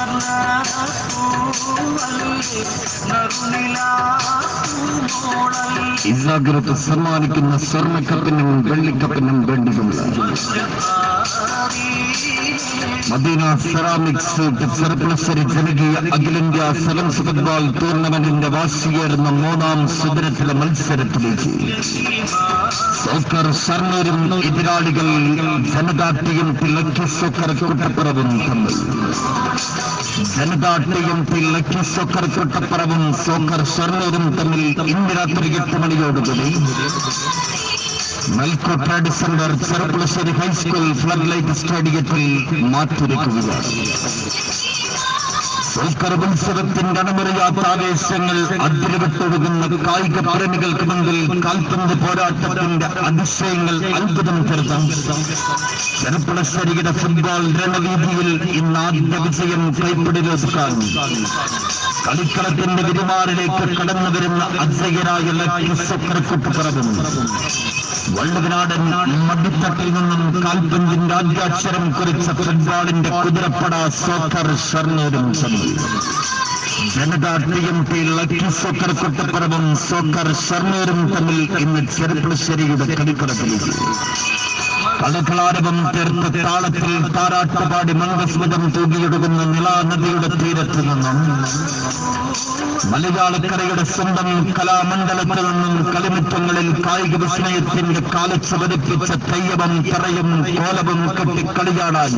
ഇസാഗ്രത്ത് സമ്മാനിക്കുന്ന സ്വർണ്ണക്കപ്പിനും വെള്ളിക്കപ്പിനും വേണ്ടിയുള്ള Medina ceramics Cherpulassery ജനകീയ അഖിലേന്ത്യാ സെവൻസ് ഫുട്ബോൾ ടൂർണമെന്റിന്റെ വാശിയേറുന്ന മൂന്നാം സുദിനത്തിലെ മത്സരത്തിലേക്ക് സോക്കർ ഷർണൂരും എതിരാളികൾ ജനതാ ടീം ലക്കി സോക്കർ കൂട്ടപ്പുറവും തമ്മിൽ ജനതാ ടീം ലക്കി സോക്കർ കൂട്ടപ്പുറവും സോക്കർ ഷർണൂരും തമ്മിൽ ഇന്ന് രാത്രി എട്ട് മണിയോടുകൂടി Malco trade centre Cherpulassery high school flood light സ്റ്റേഡിയത്തിൽ മാറ്റിവെക്കുകയാണ് സോക്കർ ഉത്സവത്തിന്റെ അണമുറിയാത്ത ആവേശങ്ങൾ അതിരുവിട്ടൊഴുകുന്ന കായിക പ്രേമികൾക്ക് മുമ്പിൽ കാൽപന്ത് പോരാട്ടത്തിന്റെ അതിശയങ്ങൾ അത്ഭുതം തീർത്ത ചെറുപ്പുളശ്ശേരിയുടെ ഫുട്ബോൾ രണവീതിയിൽ ഇന്ന് ആദ്യ വിജയം കൈപ്പിടിലൊതുക്കാൻ കളിക്കളത്തിന്റെ വിരുമാറിലേക്ക് കടന്നു വരുന്ന അജയരായ ലക്കി സോക്കർ കുട്ടിപ്പുറവും വള്ളുവനാടൻ മടിത്തട്ടിൽ നിന്നും കാൽപന്തിന്റെ ആദ്യാക്ഷരം കുറിച്ച ഫുട്ബോളിന്റെ കുതിരപ്പട സോക്കർ ഷർണൂരും തമ്മിൽ Janata T M P lucky soccer കുട്ടപ്പുറവും സോക്കർ ഷർണൂരും തമ്മിൽ ഇന്ന് ചെറുപ്പുളശ്ശേരിയുടെ കളിക്കളത്തിലേക്ക് കളകളാരവം തീർത്ത് താളത്തിൽ താരാട്ടുപാടി മംഗസ്മൃതം തൂകിയൊടുകുന്ന നിലാ നദിയുടെ തീരത്ത് നിന്നും മലയാളക്കരയുടെ സ്വന്തം കലാമണ്ഡലത്തിൽ നിന്നും കളിമുറ്റങ്ങളിൽ കായിക വിസ്മയത്തിന്റെ കാലച്ച് പതിപ്പിച്ച തെയ്യവും തറയും കോലവും കെട്ടി കളിയാടാൻ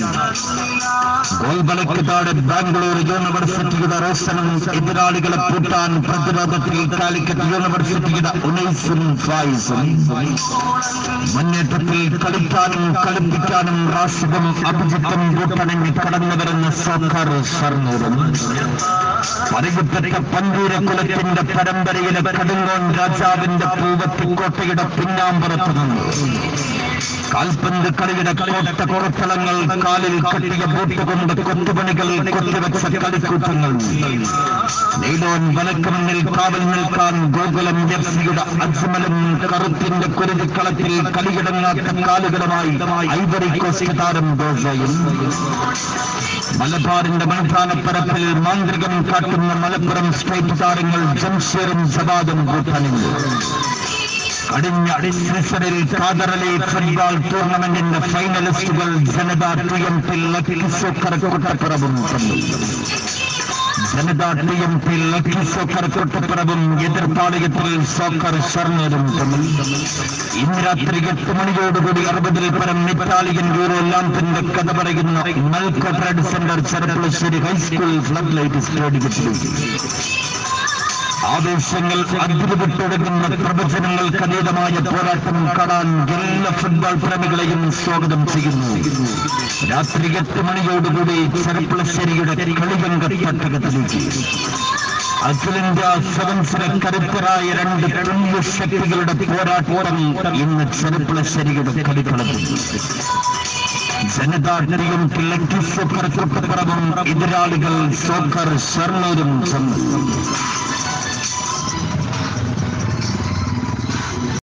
ഗോൾബലയ്ക്ക് താഴെ ബാംഗ്ലൂർ യൂണിവേഴ്സിറ്റിയുടെ റോഷനും എതിരാളികളെ പൂട്ടാൻ പ്രതിരോധത്തിൽ കാലിക്കറ്റ് യൂണിവേഴ്സിറ്റിയുടെ ഉനൈസും ഫായിസും മുന്നേറ്റത്തിൽ കളിക്കാനും കളിപ്പിക്കാനും റാഷിദും അഭിജിത്തും കൂട്ടണങ്ങി കടന്നു വരുന്ന സോക്കർ ഷർണൂറും പരുകുറ്റ പന്തൂര കുലത്തിന്റെ പരമ്പരയിലെ കടുങ്ങോൻ രാജാവിന്റെ പൂവത്തിക്കോട്ടയുടെ പിന്നാമ്പുറത്ത് നിന്ന് കാൽപന്ത് കളിയുടെ കോട്ട കോർത്തളങ്ങൾ കാലിൽ കെട്ടിയ ബൂട്ട് കൊണ്ട് കൊത്തുപണികൾ കൊത്തിവെച്ച കളിക്കൂട്ടങ്ങൾ നീലോൻ വലക്ക് മുന്നിൽ കാവൽ നിൽക്കാൻ ഗോകുലം എഫ്സിയുടെ അജ്മലും കറുത്തിന്റെ കുരുതിക്കളത്തിൽ കളിയിടങ്ങാത്ത കാലുകളുമായി ഐവറി കോസ്റ്റ് താരം ദോസയും മലബാറിന്റെ മൈതാനപ്പരപ്പിൽ മാന്ത്രികം കാട്ടുന്ന മലപ്പുറം സ്റ്റേറ്റ് താരങ്ങൾ ജംഷീറും ജവാദും കൂട്ടണിഞ്ഞു കഴിഞ്ഞ സീസണിൽ കാതറലി ഫുട്ബോൾ ടൂർണമെന്റിന്റെ ഫൈനലിസ്റ്റുകൾ Janata T M P lucky soccer കൊട്ടപ്പുറവും തമ്മിൽ Janata T M P lucky soccer കൊട്ടപ്പുറവും എതിർപ്പാളയത്തിൽ സോക്കർ ഷർണൂരും തമ്മിൽ ഇന്ന് രാത്രി എട്ട് മണിയോടുകൂടി അറുപതിൽ പരം ഇറ്റാലിയൻ യൂറോ ലാമ്പിന്റെ കഥ പറയുന്ന Malco trade centre Cherpulassery high school flood light സ്റ്റേഡിയത്തിലേക്ക് ആവേശങ്ങൾ അതിരുവിട്ടൊടുക്കുന്ന പ്രവചനങ്ങൾക്ക് അതീതമായ പോരാട്ടം കാണാൻ എല്ലാ ഫുട്ബോൾ പ്രേമികളെയും സ്വാഗതം ചെയ്യുന്നു രാത്രി എട്ട് മണിയോടുകൂടി ചെറുപ്പുളശ്ശേരിയുടെ കളിയങ്ക തട്ടകത്തിലേക്ക് അഖിലേന്ത്യാ സെവൻസിലെ കരുത്തരായ രണ്ട് തുല്യ ശക്തികളുടെ പോരാട്ടം ഇന്ന് ചെറുപ്പുളശ്ശേരിയുടെ കളിക്കളത്തിൽ ജനതാ ടിയും ലക്കി സോക്കർ കുട്ടപ്പുറവും എതിരാളികൾ സോക്കർ ഷർണൂരും തമ്മിൽ